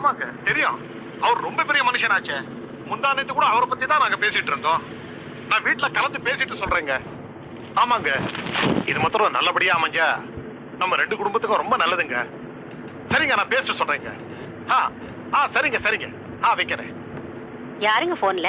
ஆமாங்க தெரியும் அவர் ரொம்ப பெரிய மனுஷனாச்சே முந்தானத்து கூட அவரை பத்தி தான் நாங்க பேசிட்டு இருந்தோம் நான் வீட்ல கலந்து பேசிட்டு சொல்றேங்க ஆமாங்க இது மாத்திரம் நல்லபடியா அமைஞ்சா நம்ம ரெண்டு குடும்பத்துக்கும் ரொம்ப நல்லதுங்க சரிங்க நான் பேச சொல்றேங்க ஆ ஆ சரிங்க சரிங்க ஆ வைக்கிறேன் யாருங்க போன்ல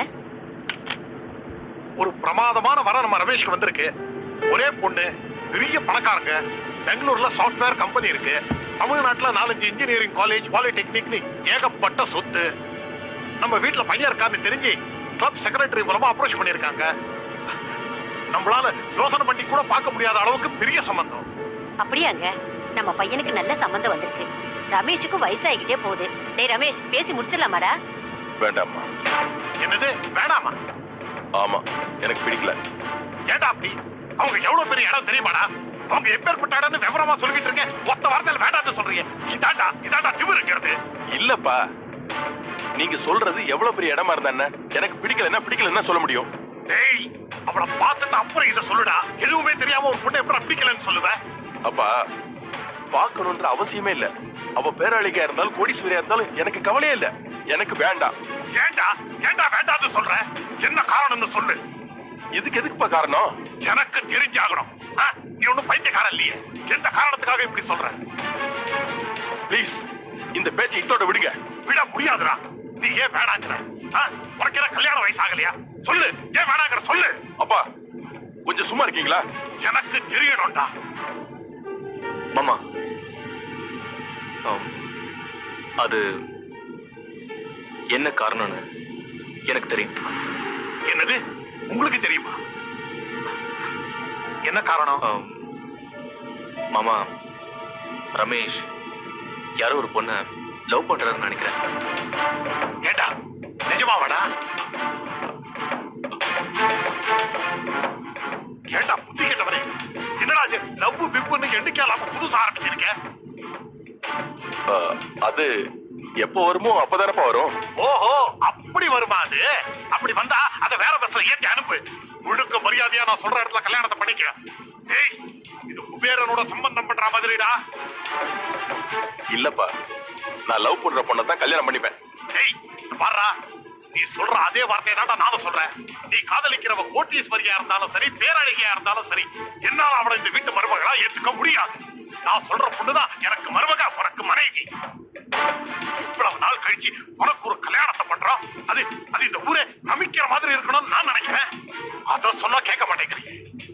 ஒரு பிரமாதமான வர நம்ம ரமேஷ்க்கு வந்திருக்கு ஒரே பொண்ணு பெரிய பணக்காரங்க பெங்களூர்ல சாஃப்ட்வேர் கம்பெனி இருக்கு தமிழ்நாட்டுல நாலஞ்சு இன்ஜினியரிங் காலேஜ் பாலிடெக்னிக்னு ஏகப்பட்ட சொத்து நம்ம வீட்ல பையன் இருக்கான்னு தெரிஞ்சு கிளப் செக்ரட்டரி மூலமா அப்ரோச் பண்ணிருக்காங்க நம்மளால யோசனை பண்ணி கூட பார்க்க முடியாத அளவுக்கு பெரிய சம்பந்தம் அப்படியாங்க நம்ம பையனுக்கு நல்ல சம்மந்தம் வந்திருக்கு ரமேஷுக்கும் வயசாகிக்கிட்டே போகுது டேய் ரமேஷ் பேசி முடிச்சிடலாமாடா வேண்டாம்மா என்னது வேணாமா ஆமா எனக்கு பிடிக்கல ஏண்டா அப்படி அவங்க எவ்வளவு பெரிய இடம் தெரியுமாடா அவங்க எப்பேற்பட்ட இடம்னு விவரமா சொல்லிட்டு இருக்கேன் ஒத்த வார்த்தையில வேண்டாம்னு சொல்றீங்க இதாண்டா இதாண்டா திமிருங்கிறது இல்லப்பா நீங்க சொல்றது எவ்வளவு பெரிய இடமா இருந்தா என்ன எனக்கு பிடிக்கலன்னா பிடிக்கலன்னா சொல்ல முடியும் டேய் அவளை பார்த்துட்டு அப்புறம் இத சொல்லுடா எதுவுமே தெரியாம ஒரு பொண்ணை எப்படி பிடிக்கலன்னு சொல்லுவ அப்பா பார்க்கணுன்ற அவசியமே இல்ல அவ பேராளிகா இருந்தாலும் கோடீஸ்வரியா இருந்தாலும் எனக்கு கவலையே இல்ல எனக்கு வேண்டாம் ஏண்டா ஏண்டா வேண்டாம்னு சொல்ற என்ன காரணம்னு சொல்லு இதுக்கு எதுக்குப்பா காரணம் எனக்கு தெரிஞ்சாகணும் ஆ, நீ ஒண்ணும் பைத்தியக்காரன் இல்லையே எந்த காரணத்துக்காக இப்படி சொல்ற ப்ளீஸ் இந்த பேச்சை இத்தோட விடுங்க விட முடியாதுடா நீ ஏன் வேணாங்கிற ஆ, உனக்கு என்ன கல்யாண வயசு ஆகலையா சொல்லு ஏன் வேணாங்கிற சொல்லு அப்பா கொஞ்சம் சும்மா இருக்கீங்களா எனக்கு தெரியணும்டா மாமா ஆம். அது என்ன காரணம்னு எனக்கு தெரியும் என்னது உங்களுக்கு தெரியுமா என்ன காரணம் ஆம். மாமா ரமேஷ் யாரோ ஒரு பொண்ணை லவ் பண்றாருன்னு நினைக்கிறேன் ஏண்டா நிஜமாவாடா ஏண்டா புத்தி கேட்டவரே என்னடா இது லவ் பிப்புன்னு எண்ணிக்கை இல்லாம புதுசா ஆரம்பிச்சிருக்க அஹ், அது எப்போ வருமோ அப்பதானப்பா வரும் ஓஹோ அப்படி வருமா அது அப்படி வந்தா அத வேற பஸ்ல ஏத்தி அனுப்பு முழுக்க மரியாதையா நான் சொல்ற இடத்துல கல்யாணத்தை பண்ணிக்க டேய் இது குபேரனோட சம்பந்தம் பண்ற மாதிரிடா இல்லப்பா நான் லவ் பண்ற பொண்ணை தான் கல்யாணம் பண்ணிப்பேன் டேய் இங்க பாருடா நீ சொல்ற அதே வார்த்தையை தான்டா நானும் சொல்றேன் நீ காதலிக்கிறவ கோட்டீஸ்வரியா இருந்தாலும் சரி பேரழகியா இருந்தாலும் சரி என்னால அவளை இந்த வீட்டு மருமகளா ஏத்துக்க முடியாது நான் சொல்ற பொண்ணுதான் எனக்கு மருமக உனக்கு மனைவி இவ்வளவு நாள் கழிச்சு உனக்கு ஒரு கல்யாணத்தை பண்றோம் அது அது இந்த ஊரே நமிக்கிற மாதிரி இருக்கணும்னு நான் நினைக்கிறேன் அத சொன்னா கேட்க மாட்டேங்கிறீங்க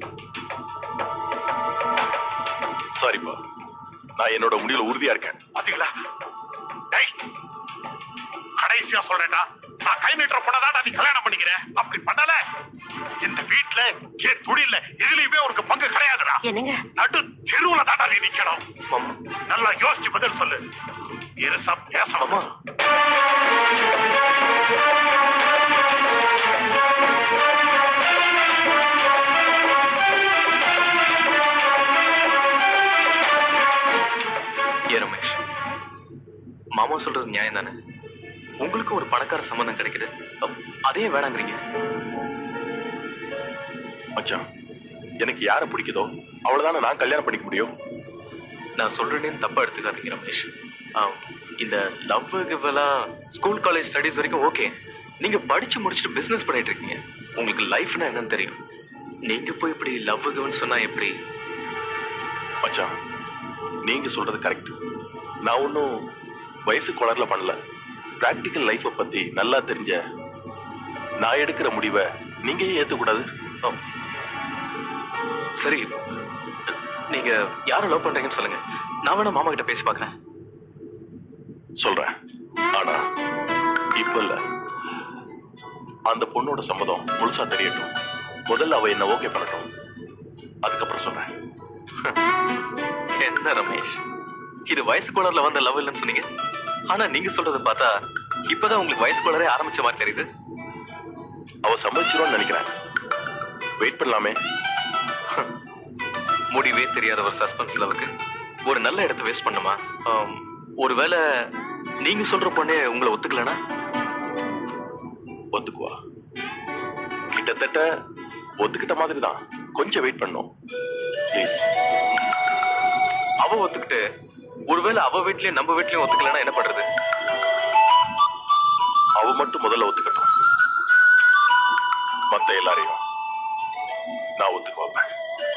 சாரிப்பா நான் என்னோட முடிவுல உறுதியா இருக்கேன் பாத்தீங்களா டேய் கடைசியா சொல்றேன்டா நான் கை நீட்டுற பொண்ணதாடா நீ கல்யாணம் பண்ணிக்கிறேன் அப்படி பண்ணல இந்த வீட்டுல ஏன் துடியில எதுலயுமே உனக்கு பங்கு கிடையாதுடா என்னங்க நடு தெருவுல தாண்டா நீ நிக்கணும் மாமா நல்லா யோசிச்சு பதில் சொல்லு இருசா பேசணும் மாமா ஏ ரமேஷ் மாமா சொல்றது நியாயம் தானே உங்களுக்கு ஒரு பணக்கார சம்பந்தம் கிடைக்குது அப், அதையும் வேணாங்கிறீங்க மச்சான் எனக்கு யாரை பிடிக்குதோ அவ்வளவுதானே நான் கல்யாணம் பண்ணிக்க முடியும் நான் சொல்றேன்னு தப்பா எடுத்துக்காதீங்க ரமேஷ் ஆம், இந்த லவ் கிவ்லாம் ஸ்கூல் காலேஜ் ஸ்டடீஸ் வரைக்கும் ஓகே நீங்க படிச்சு முடிச்சுட்டு பிசினஸ் பண்ணிட்டு இருக்கீங்க உங்களுக்கு லைஃப்னா என்னன்னு தெரியும் நீங்க போய் இப்படி லவ் கிவ்னு சொன்னா எப்படி மச்சான் நீங்க சொல்றது கரெக்ட் நான் ஒன்னும் வயசு குளர்ல பண்ணல பிராக்டிக்கல் லைஃப பத்தி நல்லா தெரிஞ்ச நான் எடுக்கிற முடிவை நீங்க ஏன் ஏத்துக்கூடாது ஆம். சரி நீங்க யாரை லவ் பண்றீங்கன்னு சொல்லுங்க நான் வேணா மாமா கிட்ட பேசி பார்க்கறேன் சொல்றேன் ஆனா இப்ப இல்ல அந்த பொண்ணோட சம்மதம் முழுசா தெரியட்டும் முதல்ல அவ என்ன ஓகே பண்ணட்டும் அதுக்கப்புறம் சொல்றேன் என்ன ரமேஷ் இது வயசு கோளர்ல வந்த லவ் இல்லைன்னு சொன்னீங்க ஆனா நீங்க சொல்றதை பார்த்தா இப்பதான் உங்களுக்கு வயசு கோளரே ஆரம்பிச்ச மாதிரி தெரியுது அவ சம்மதிச்சிருவான்னு நினைக்கிறேன் வெயிட் பண்ணலாமே முடிவே தெரியாத ஒரு சஸ்பென்ஸ் லவுக்கு ஒரு நல்ல இடத்த வேஸ்ட் பண்ணுமா ஆம், ஒருவேளை நீங்க சொல்ற பொண்ணே உங்களை ஒத்துக்கலனா ஒத்துக்குவா கிட்டத்தட்ட ஒத்துக்கிட்ட மாதிரி தான் கொஞ்சம் வெயிட் பண்ணும் ப்ளீஸ் அவ ஒத்துக்கிட்டு ஒருவேளை அவ வீட்லயும் நம்ம வீட்லயும் ஒத்துக்கலனா என்ன பண்றது அவ மட்டும் முதல்ல ஒத்துக்கட்டும் மத்த எல்லாரையும் நான் ஒத்துக்க வைப்பேன்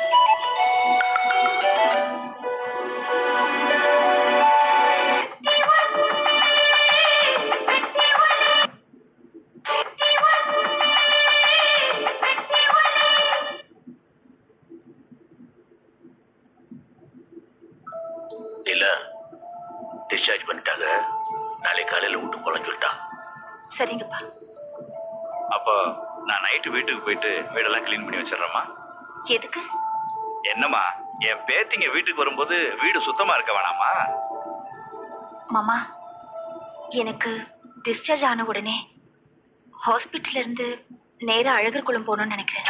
இல்ல டிஸ்சார்ஜ் பண்ணிட்டாங்க நாளை காலையில விட்டு போலாம் சொல்லிட்டா சரிங்கப்பா அப்போ நான் நைட்டு வீட்டுக்கு போயிட்டு வீடெல்லாம் க்ளீன் பண்ணி வச்சிடுறேம்மா எதுக்கு என்னம்மா என் பேத்திங்க வீட்டுக்கு வரும்போது வீடு சுத்தமா இருக்க வேணாமா மாமா எனக்கு டிஸ்சார்ஜ் ஆன உடனே ஹாஸ்பிட்டல்ல இருந்து நேரா அழகர் குளம் போகணும்னு நினைக்கிறேன்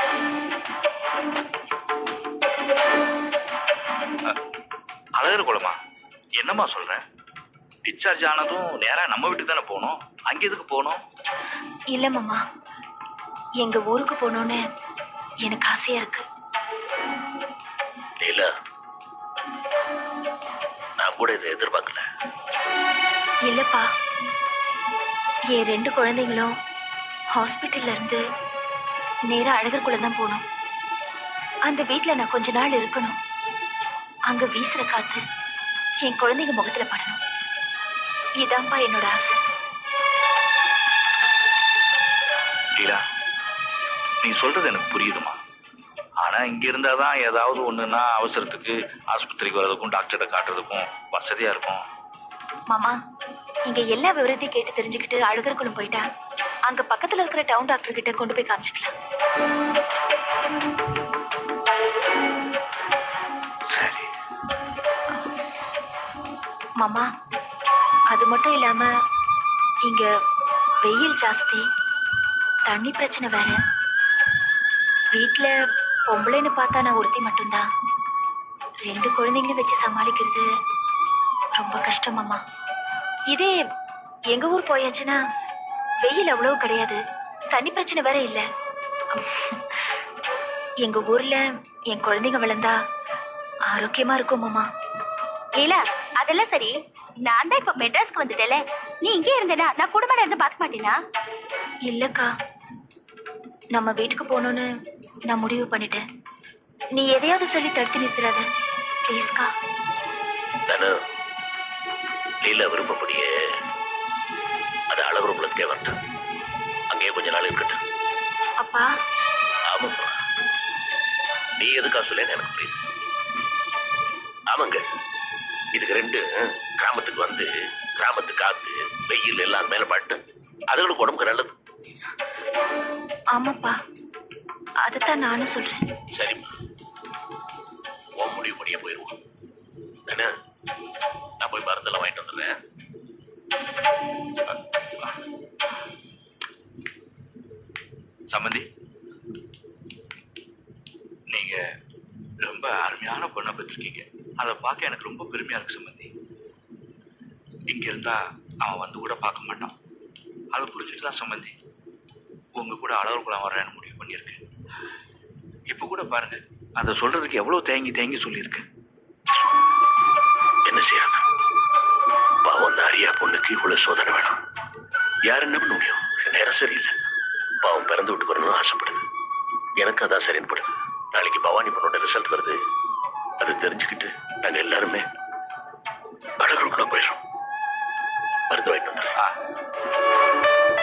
அழகர் குளமா என்னம்மா சொல்ற டிஸ்சார்ஜ் ஆனதும் நேரா நம்ம வீட்டுக்கு தானே போகணும் அங்க எதுக்கு போகணும் இல்ல மாமா எங்க ஊருக்கு போகணும்னு எனக்கு ஆசையா இருக்கு இல்ல நான் கூட இதை எதிர்பார்க்கல இல்லப்பா என் ரெண்டு குழந்தைங்களும் ஹாஸ்பிட்டல்ல இருந்து நேரா அழகர் குளம் தான் போகணும் அந்த வீட்ல நான் கொஞ்ச நாள் இருக்கணும் அங்க வீசுற காத்து என் குழந்தைங்க முகத்துல படணும் இதான்ப்பா என்னோட ஆசை லீலா நீ சொல்றது எனக்கு புரியுதுமா ஆனா இங்க இருந்தாதான் ஏதாவது ஒண்ணுன்னா அவசரத்துக்கு ஆஸ்பத்திரிக்கு வர்றதுக்கும் டாக்டர்கிட்ட காட்டுறதுக்கும் வசதியா இருக்கும் மாமா இங்க எல்லா விவரத்தையும் கேட்டு தெரிஞ்சுக்கிட்டு அழகர் குளம் போயிட்டா அங்க பக்கத்துல இருக்கிற டவுன் டாக்டர் கிட்ட கொண்டு போய் காமிச்சுக்கலாம் சரி மாமா அது மட்டும் இல்லாம இங்க வெயில் ஜாஸ்தி தண்ணி பிரச்சனை வேற வீட்ல பொம்பளைன்னு பார்த்தா நான் ஒருத்தி மட்டும்தான் ரெண்டு குழந்தைங்களை வச்சு சமாளிக்கிறது ரொம்ப கஷ்டம் மாமா இதே எங்க ஊர் போயாச்சுன்னா வெயில் அவ்வளவு கிடையாது தண்ணி பிரச்சனை வேற இல்ல எங்க ஊர்ல என் குழந்தைங்க வளர்ந்தா ஆரோக்கியமா இருக்கும் மாமா லீலா அதெல்லாம் சரி நான் தான் இப்ப மெட்ராஸ்க்கு வந்துட்டேல நீ இங்கே இருந்தேனா நான் குடும்பம் இருந்து பார்க்க மாட்டேனா இல்லக்கா நம்ம வீட்டுக்கு போகணும்னு நான் முடிவு பண்ணிட்டேன் நீ எதையாவது சொல்லி தடுத்து நிறுத்துறாத ப்ளீஸ்க்கா தானே லீலா விருப்பப்படியே அது அழகுற குளத்துக்கே வரட்டும் அங்கேயே கொஞ்ச நாள் இருக்கட்டும் அப்பா ஆமாப்பா நீ எதுக்கா சொல்லேன்னு எனக்கு புரியுது ஆமாங்க இதுக்கு ரெண்டு கிராமத்துக்கு வந்து கிராமத்து காத்து வெயில் எல்லாம் மேல பாட்டு அதுகளுக்கு உடம்புக்கு நல்லது ஆமாப்பா அதைத்தான் நானும் சொல்றேன் சரிம்மா உன் முடிவு படியே போயிடுவோம் தானே நான் போய் மருந்தெல்லாம் வாங்கிட்டு வந்துடுறேன் சம்மந்தி நீங்க ரொம்ப அருமையான பொண்ணை பெற்றிருக்கீங்க அதை பார்க்க எனக்கு ரொம்ப பெருமையா இருக்கு சம்மந்தி இங்க இருந்தா அவன் வந்து கூட பார்க்க மாட்டான் அதை புரிஞ்சுட்டு தான் சம்மந்தி உங்க கூட அளவு குளம் வரேன்னு முடிவு பண்ணியிருக்கேன் இப்ப கூட பாருங்க அதை சொல்றதுக்கு எவ்வளவு தேங்கி தேங்கி சொல்லியிருக்கேன் என்ன செய்யறது பாவம் அந்த அரியா பொண்ணுக்கு இவ்வளவு சோதனை வேணும் யார் என்ன பண்ண முடியும் நேரம் சரியில்லை பாவம் பிறந்து விட்டு வரணும்னு ஆசைப்படுது எனக்கு அதான் சரின்னு படுது நாளைக்கு பவானி பொண்ணோட ரிசல்ட் வருது அதை தெரிஞ்சுக்கிட்டு நாங்க எல்லாருமே அழகுக்குள்ள போயிடுறோம் மருந்து வாங்கிட்டு வந்துடுறேன் ஆ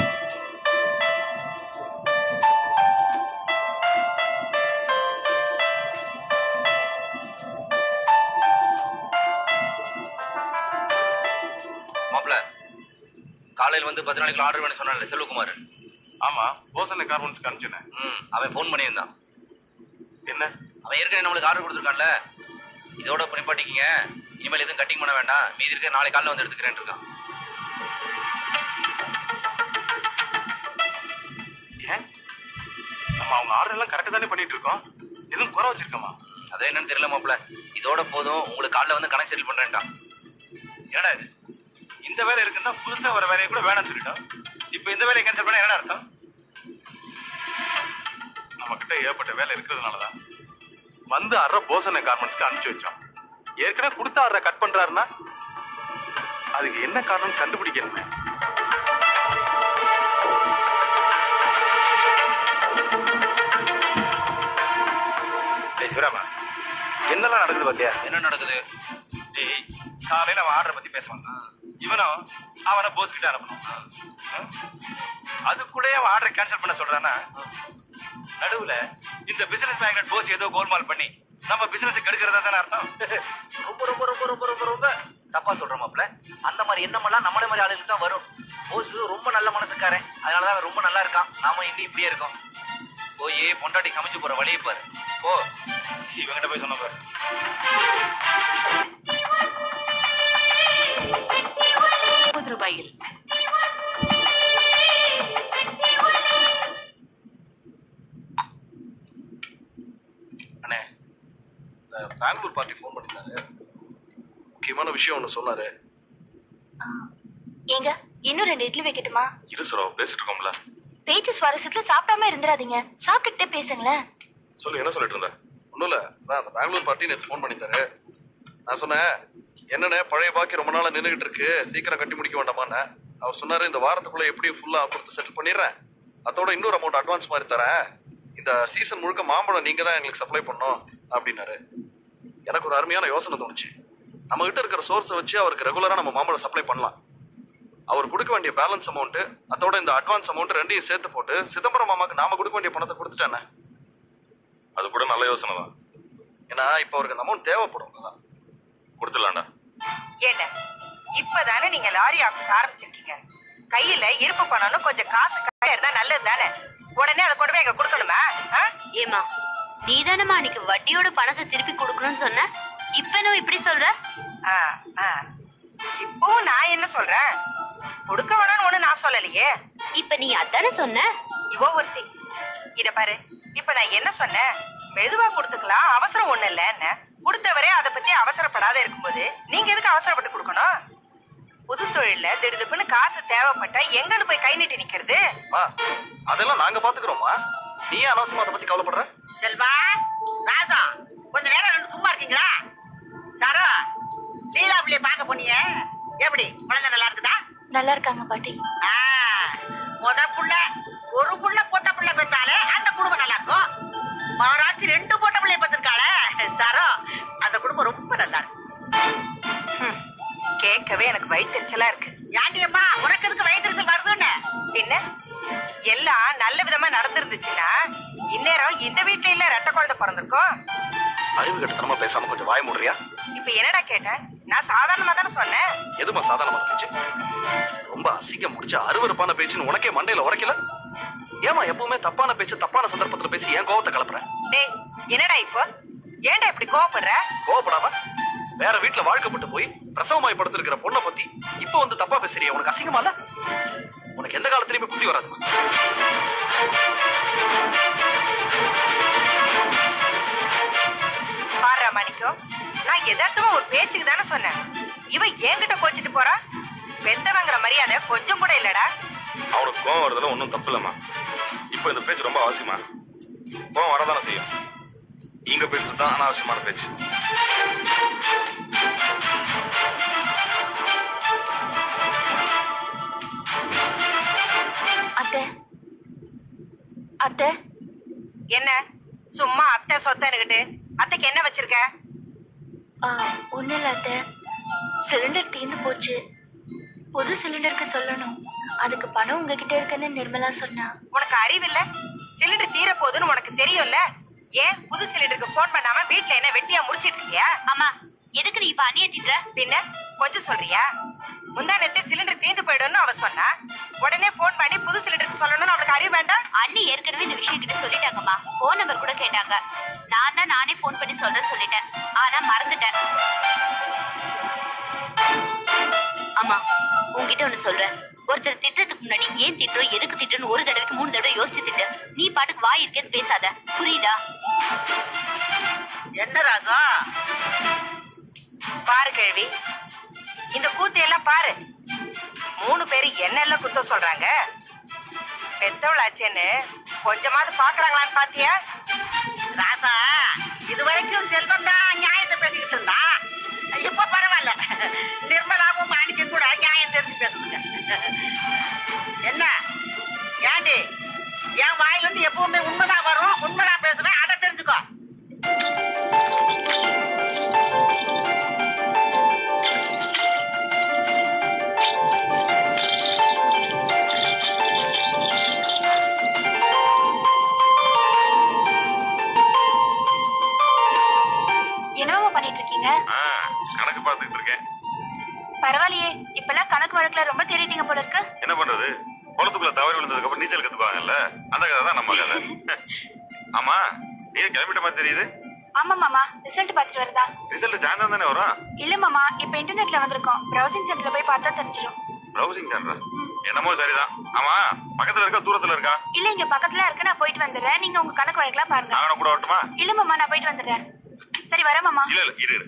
மாப்பிள காலையில் வந்து பத்து நாளைக்கு ஆர்டர் பண்ணி சொன்னான்ல செல்வகுமார் ஆமா போசன கார்மெண்ட்ஸ்க்கு அனுப்பிச்சேன் ம் அவன் ஃபோன் பண்ணியிருந்தான் என்ன அவன் ஏற்கனவே நம்மளுக்கு ஆர்டர் கொடுத்துருக்கான்ல இதோட பண்ணிப்பாட்டிக்கிங்க இனிமேல் எதுவும் கட்டிங் பண்ண வேண்டாம் மீதி இருக்க நாளை காலைல வந்து எடுத்துக்கிறேன் இருக்கான் ஏன் நம்ம அவங்க ஆர்டர் எல்லாம் கரெக்டா தானே பண்ணிட்டு இருக்கோம் எதுவும் குறை வச்சிருக்கோமா அது என்னன்னு தெரியல மாப்பிள இதோட போதும் உங்களுக்கு காலைல வந்து கணக்கு செட்டில் பண்றேன்ட்டான் என்னடா இது இந்த வேலை இருக்குன்னா புதுசா வர வேலையை கூட வேணாம்னு சொல்லிட்டோம் இப்போ இந்த வேலையை கேன்சல் பண்ண என்னடா அர்த்தம் நம்ம கிட்ட ஏற்பட்ட வேலை இருக்கிறதுனாலதான் வந்து அற போசன கார்மெண்ட்ஸ்க்கு அனுப்பிச்சு வச்சோம் ஏற்கனவே கொடுத்த அற கட் பண்றாருன்னா அதுக்கு என்ன காரணம் கண்டுபிடிக்கணுமே டேய் சிவராமா என்னெல்லாம் நடக்குது பாத்தியா என்ன நடக்குது டேய் காலையில அவன் ஆர்டரை பத்தி பேச வந்தான் இவனும் அவனை போஸ் கிட்ட அனுப்பணும் ஆ? அதுக்குள்ளேயே அவன் ஆர்டரை கேன்சல் பண்ண சொல்றானா நடுவுல இந்த பிசினஸ் மேக்னட் போஸ் ஏதோ கோல்மால் பண்ணி நம்ம பிசினஸ் கெடுக்கிறதா தானே அர்த்தம் ரொம்ப ரொம்ப ரொம்ப ரொம்ப ரொம்ப ரொம்ப தப்பா சொல்ற மாப்ள அந்த மாதிரி எண்ணமெல்லாம் நம்மள மாதிரி ஆளுங்களுக்கு தான் வரும் போஸ் ரொம்ப நல்ல மனசுக்காரன் அதனாலதான் அவன் ரொம்ப நல்லா இருக்கான் நாம இன்னும் இப்படியே இருக்கோம் போய் பொண்டாட்டி சமைச்சு போற வழியை பாரு போ இவங்கிட்ட போய் சொன்ன பாரு முப்பது ரூபாயில் அண்ணே இந்த பெங்களூர் பார்ட்டி ஃபோன் பண்ணியிருந்தாரு முக்கியமான விஷயம் ஒன்று சொன்னாரு ஏங்க இன்னும் ரெண்டு இட்லி வைக்கட்டுமா இரு சுரா பேசிட்டு இருக்கோம்ல பேச்சு சுவாரஸ்யத்துல சாப்பிடாம இருந்துடாதீங்க சாப்பிட்டுக்கிட்டே பேசுங்களேன் சொல்லு என்ன சொல்லிட்டு இருந்த ஒன்றும் இல்லை அதான் அந்த பெங்களூர் பார்ட்டி நேற்று ஃபோன் பண்ணியிருந்தாரு நான் சொன்னேன் என்னண்ணே பழைய பாக்கி ரொம்ப நாளாக நின்றுகிட்டு இருக்கு சீக்கிரம் கட்டி முடிக்க வேண்டாமான்னு அவர் சொன்னாரு இந்த வாரத்துக்குள்ள எப்படியும் ஃபுல்லாக கொடுத்து செட்டில் பண்ணிடுறேன் அதோட இன்னொரு அமௌண்ட் அட்வான்ஸ் மாதிரி தரேன் இந்த சீசன் முழுக்க மாம்பழம் நீங்க தான் எங்களுக்கு சப்ளை பண்ணணும் அப்படின்னாரு எனக்கு ஒரு அருமையான யோசனை தோணுச்சு நம்ம கிட்ட இருக்கிற சோர்ஸை வச்சு அவருக்கு ரெகுலரா நம்ம மாம்பழம் சப்ளை பண்ணலாம் அவர் கொடுக்க வேண்டிய பேலன்ஸ் அமௌண்ட் அதோட இந்த அட்வான்ஸ் அமௌண்ட் ரெண்டையும் சேர்த்து போட்டு சிதம்பரம் மாமாக்கு நாம கொடுக்க வேண்டிய பணத்தை கொடுத்துட்டானே அது கூட நல்ல யோசனை தான் ஏன்னா இப்போ அவருக்கு அந்த அமௌண்ட் தேவைப்படும் அதான் கொடுத்துடலாம்டா ஏண்ட இப்பதானே நீங்க லாரி ஆபீஸ் ஆரம்பிச்சிருக்கீங்க கையில இருப்பு பணம்னு கொஞ்சம் காசு கையில இருந்தா நல்லது தானே உடனே அதை கொண்டு போய் எங்க கொடுக்கணுமா ஆ? ஏமா நீதானம்மா அன்னைக்கு வட்டியோட பணத்தை திருப்பி கொடுக்கணும்னு சொன்ன இப்ப என்ன இப்படி சொல்ற ஆ, ஆ. இப்பவும் நான் என்ன சொல்றேன் கொடுக்க வேணாம்னு ஒண்ணு நான் சொல்லலையே இப்ப நீ அதானே சொன்ன இவ ஒருத்தி இத பாரு இப்ப நான் என்ன சொன்னேன் மெதுவா கொடுத்துக்கலாம் அவசரம் ஒண்ணு இல்லன்னு கொடுத்தவரே அதை பத்தி அவசரப்படாத இருக்கும்போது நீங்க எதுக்கு அவசரப்பட்டு கொடுக்கணும் புது தொழில்ல திடுதுப்புன்னு காசு தேவைப்பட்டா எங்கன்னு போய் கை நீட்டி நிக்கிறது மா அதெல்லாம் நாங்க பாத்துக்கிறோமா நீ ஏன் அனாவசியமா அதை பத்தி கவலைப்படுற செல்வா ராசா கொஞ்ச நேரம் ரெண்டு சும்மா இருக்கீங்களா சாரா லீலா பிள்ளைய பார்க்க போனியே எப்படி குழந்தை நல்லா இருக்குதா நல்லா இருக்காங்க பாட்டி ஆ, முத புள்ள ஒரு புள்ள பொட்ட புள்ள பெற்றாலே அந்த குடும்பம் நல்லா இருக்கும் மகாராஜி ரெண்டு பொட்ட பிள்ளைய பெற்றிருக்காளே சாரா அந்த குடும்பம் ரொம்ப நல்லா இருக்கும் கேட்கவே எனக்கு வயிற்றுச்சலா இருக்கு ஏண்டி அம்மா உனக்கு எதுக்கு வயிற்றுச்சல் வருதுன்னு பின்ன எல்லாம் நல்ல விதமா நடந்திருந்துச்சுன்னா இந்நேரம் இந்த வீட்ல இல்ல ரெட்ட குழந்தை பிறந்திருக்கும் அறிவு கட்டத்தனமா பேசாம கொஞ்சம் வாய மூடுறியா இப்ப என்னடா கேட்டேன் நான் சாதாரணமா தானே சொன்னேன் எதுமா சாதாரணமான பேச்சு ரொம்ப அசிங்கம் முடிச்ச அருவருப்பான பேச்சுன்னு உனக்கே மண்டையில உரைக்கல ஏமா எப்பவுமே தப்பான பேச்சு தப்பான சந்தர்ப்பத்துல பேசி ஏன் கோவத்தை கலப்புற டேய் என்னடா இப்போ ஏன்டா இப்படி கோவப்படுற கோவப்படாம வேற வீட்டுல வாழ்க்கப்பட்டு போய் பிரசவமாய் படுத்திருக்கிற பொண்ணை பத்தி இப்ப வந்து தப்பா பேசுறிய உனக்கு அசிங்கமா இல்ல உனக்கு எந்த காலத்திலயுமே புத்தி வராதுமா பாரு மாணிக்கம் நான் எதார்த்தமா ஒரு பேச்சுக்கு தானே சொன்னேன் இவன் என்கிட்ட கோச்சிட்டு போறா பெத்தவங்கிற மரியாதை கொஞ்சம் கூட இல்லடா அவனுக்கு கோவம் வரதுல ஒன்றும் தப்பு இல்லைம்மா இப்போ இந்த பேச்சு ரொம்ப அவசியமா கோவம் வரதானே செய்யும் நீங்க பேசுறது தான் அனாவசியமான பேச்சு அத்தை அத்தை என்ன சும்மா அத்தை சொத்தனுக்கிட்டு அத்தைக்கு என்ன வச்சிருக்க ஆ, ஒண்ணும் இல்ல அத்தை சிலிண்டர் தீர்ந்து போச்சு புது சிலிண்டருக்கு சொல்லணும் அதுக்கு பணம் உங்ககிட்ட இருக்குன்னு நிர்மலா சொன்னா உனக்கு அறிவில்ல சிலிண்டர் தீர போகுதுன்னு உனக்கு தெரியும்ல ஏன் புது சிலிண்டருக்கு போன் பண்ணாம வீட்ல என்ன வெட்டியா முடிச்சிட்டு இருக்கியா அம்மா எதுக்கு நீ இப்ப அண்ணிய திட்டுற பின்ன கொஞ்சம் சொல்றியா முந்தா நேத்து சிலிண்டர் தீர்ந்து போயிடும்னு அவ சொன்னா உடனே போன் பண்ணி புது சிலிண்டருக்கு சொல்லணும்னு அவளுக்கு அறிவு வேண்டாம் அண்ணி ஏற்கனவே இந்த விஷயம் கிட்ட சொல்லிட்டாங்கம்மா போன் நம்பர் கூட கேட்டாங்க நான் தான் நானே போன் பண்ணி சொல்றேன்னு சொல்லிட்டேன் ஆனா மறந்துட்டேன் அம்மா உன்கிட்ட ஒண்ணு சொல்றேன் ஒருத்தர் திட்டத்துக்கு முன்னாடி ஏன் திட்டுறோம் எதுக்கு திட்டுறோம் ஒரு தடவைக்கு மூணு தடவை யோசிச்சு திட்டு நீ பாட்டுக்கு வாய் இருக்கேன்னு பேசாத புரியுதா என்ன ராசா பாரு கேள்வி இந்த கூத்து எல்லாம் பாரு மூணு பேரு என்ன எல்லாம் குத்தம் சொல்றாங்க பெத்தவளாச்சேன்னு கொஞ்சமாவது பாக்குறாங்களான்னு பாத்தியா ராசா இது வரைக்கும் செல்வம் தான் நியாயத்தை பேசிக்கிட்டு இருந்தா இப்ப பரவாயில்ல நிர்மலாவும் மாணிக்கம் கூட நியாயம் தெரிஞ்சு பேசுங்க என்ன ஏண்டி என் வாயிலிருந்து எப்பவுமே உண்மைதான் வரும் உண்மைதான் பேசுவேன் அதை தெரிஞ்சுக்கோ என்னவா பண்ணிட்டு இருக்கீங்க ஆ, கணக்கு பார்த்துக்கிட்டு இருக்கேன் பரவாயில்லையே இப்பெல்லாம் கணக்கு வழக்குல ரொம்ப தேடிட்டீங்க போல இருக்கு என்ன பண்றது குளத்துக்குள்ள தவறி விழுந்ததுக்கு அப்புறம் நீச்சல் கத்துக்குவாங்கல்ல அந்த கதை தான் நம்ம கதை ஆமா நீ கிளம்பிட்ட மாதிரி தெரியுது ஆமா மாமா ரிசல்ட் பார்த்துட்டு வருதா ரிசல்ட் சாயந்தரம் தானே வரும் இல்ல மாமா இப்ப இன்டர்நெட்ல வந்திருக்கோம் பிரவுசிங் சென்டர்ல போய் பார்த்தா தெரிஞ்சிடும் ப்ரௌசிங் சென்டர் என்னமோ சரிதான் ஆமா பக்கத்துல இருக்கா தூரத்துல இருக்கா இல்ல இங்க பக்கத்துல இருக்கு நான் போயிட்டு வந்துடுறேன் நீங்க உங்க கணக்கு வழக்கெல்லாம் பாருங்க நானும் கூட வரட்டுமா இல்ல மாமா நான் போயிட்டு வந்துடுறேன் சரி வரேன் மாமா இல்ல இல்ல இரு இரு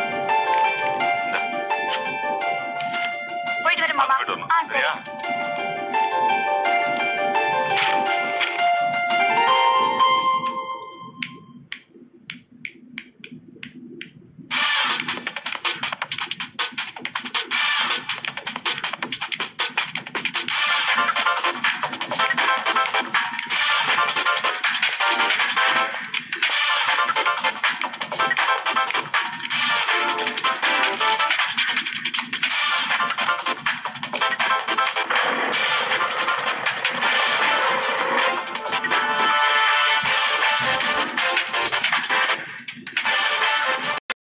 போயிட்டு வரேன் மாமா போயிட்டு வரணும் ஆ சரி சரியா